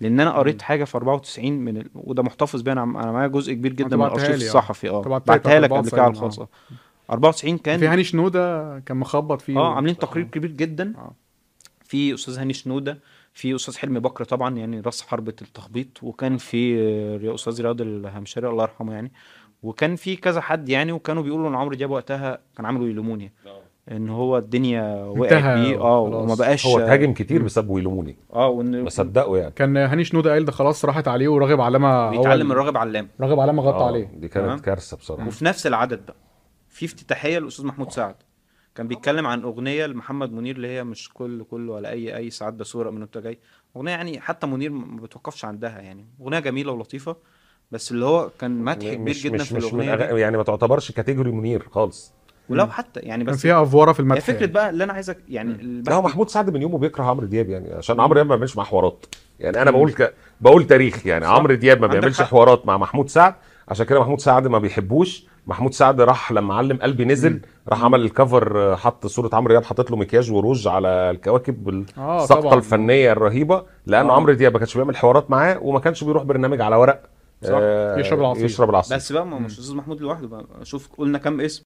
لان انا قريت مم. حاجه في 94 من ال... وده محتفظ بيها انا انا معايا جزء كبير جدا من بعتها الارشيف لي، آه. الصحفي اه أنت بعتها لي بعتها لك بتاعت قبل كده على 94 الخاص اه 94 في كان هاني شنوده كان مخبط فيه اه عاملين تقرير كبير جدا آه. في استاذ هاني شنوده في استاذ حلمي بكر طبعا يعني راس حربة التخبيط وكان في آه، استاذ رياض الهمشري الله يرحمه يعني وكان في كذا حد يعني وكانوا بيقولوا ان عمرو دياب وقتها كان عامل يلوموني ان هو الدنيا وقعت انتهى بيه اه خلاص. وما بقاش هو اتهاجم كتير بسبب ويلوموني اه وان بصدقه يعني كان هاني شنوده قال ده خلاص راحت عليه وراغب علامه هو بيتعلم من ال- راغب علام راغب علامه غطى آه، عليه دي تمام. كانت كارثه بصراحه وفي نفس العدد بقى في افتتاحيه للاستاذ محمود سعد كان بيتكلم عن اغنيه لمحمد منير اللي هي مش كل كل ولا اي اي ساعات ده صوره من وانت جاي اغنيه يعني حتى منير ما بتوقفش عندها يعني اغنيه جميله ولطيفه بس اللي هو كان مدح كبير مش جدا مش في مش من الاغنيه أغ... دي. يعني ما تعتبرش كاتيجوري منير خالص ولو حتى يعني كان بس فيها افوره في هي المدح فكره يعني. بقى اللي انا عايزك يعني لا هو محمود سعد من يومه بيكره عمرو دياب يعني عشان عمرو دياب ما بيعملش معاه حوارات يعني انا بقول ك... بقول تاريخ يعني صح. عمرو دياب ما عندك بيعملش حق. حوارات مع محمود سعد عشان كده محمود سعد ما بيحبوش محمود سعد راح لما علم قلبي نزل راح عمل الكفر آه، حط صوره عمرو دياب حاطط له مكياج وروج على الكواكب اه السقطه طبعا الفنيه الرهيبه لانه آه. عمرو دياب ما كانش بيعمل حوارات معاه وما كانش بيروح برنامج على ورق صح. آه، يشرب العصير. يشرب العصير بس بقى ما هو مش استاذ محمود لوحده بقى شوف قلنا كام اسم